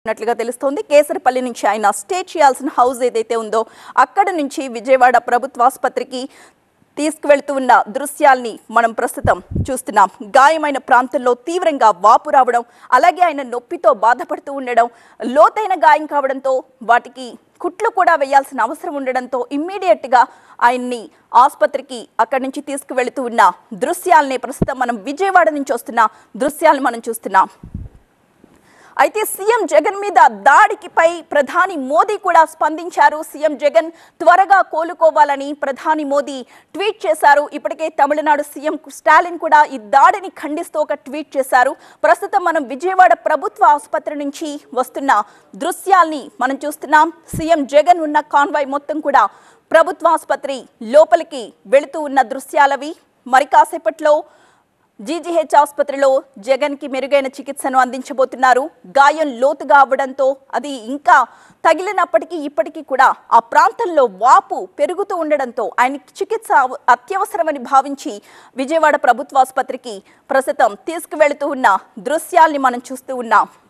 నట్లుగా తెలుస్తోంది కేసరపల్లి నుంచి ఆయన స్టే చేయాల్సిన హౌస్ ఏదైతే ఉందో అక్కడ నుంచి విజయవాడ ప్రభుత్వ ఆసుపత్రికి తీసుకువెళ్తూ ఉన్న దృశ్యాల్ని మనం ప్రస్తుతం చూస్తున్నాం గాయమైన ప్రాంతంలో తీవ్రంగా వాపు రావడం అలాగే ఆయన నొప్పితో బాధపడుతూ ఉండడం లోతైన గాయం కావడంతో వాటికి కుట్లు కూడా వేయాల్సిన అవసరం ఉండడంతో ఇమ్మీడియట్ గా ఆయన్ని ఆసుపత్రికి అక్కడి నుంచి తీసుకువెళుతూ ఉన్న దృశ్యాల్ని ప్రస్తుతం మనం విజయవాడ నుంచి వస్తున్న దృశ్యాలను మనం చూస్తున్నాం అయితే సీఎం జగన్ మీద దాడికిపై ప్రధాని మోదీ కూడా స్పందించారు సీఎం జగన్ త్వరగా కోలుకోవాలని ప్రధాని మోదీ ట్వీట్ చేశారు ఇప్పటికే తమిళనాడు సీఎం స్టాలిన్ కూడా ఈ దాడిని ఖండిస్తూ ఒక ట్వీట్ చేశారు ప్రస్తుతం మనం విజయవాడ ప్రభుత్వ ఆసుపత్రి నుంచి వస్తున్న దృశ్యాల్ని మనం చూస్తున్నాం సీఎం జగన్ ఉన్న కాన్వాయ్ మొత్తం కూడా ప్రభుత్వ ఆసుపత్రి లోపలికి వెళుతూ ఉన్న దృశ్యాలవి మరి కాసేపట్లో జీజీహెచ్ ఆసుపత్రిలో జగన్ కి మెరుగైన చికిత్సను అందించబోతున్నారు గాయం లోతుగా అవ్వడంతో అది ఇంకా తగిలినప్పటికీ ఇప్పటికీ కూడా ఆ ప్రాంతంలో వాపు పెరుగుతూ ఉండడంతో ఆయనకి చికిత్స అవ- అత్యవసరమని భావించి విజయవాడ ప్రభుత్వ ఆసుపత్రికి ప్రస్తుతం తీసుకువెళుతూ ఉన్న దృశ్యాల్ని మనం చూస్తూ ఉన్నాం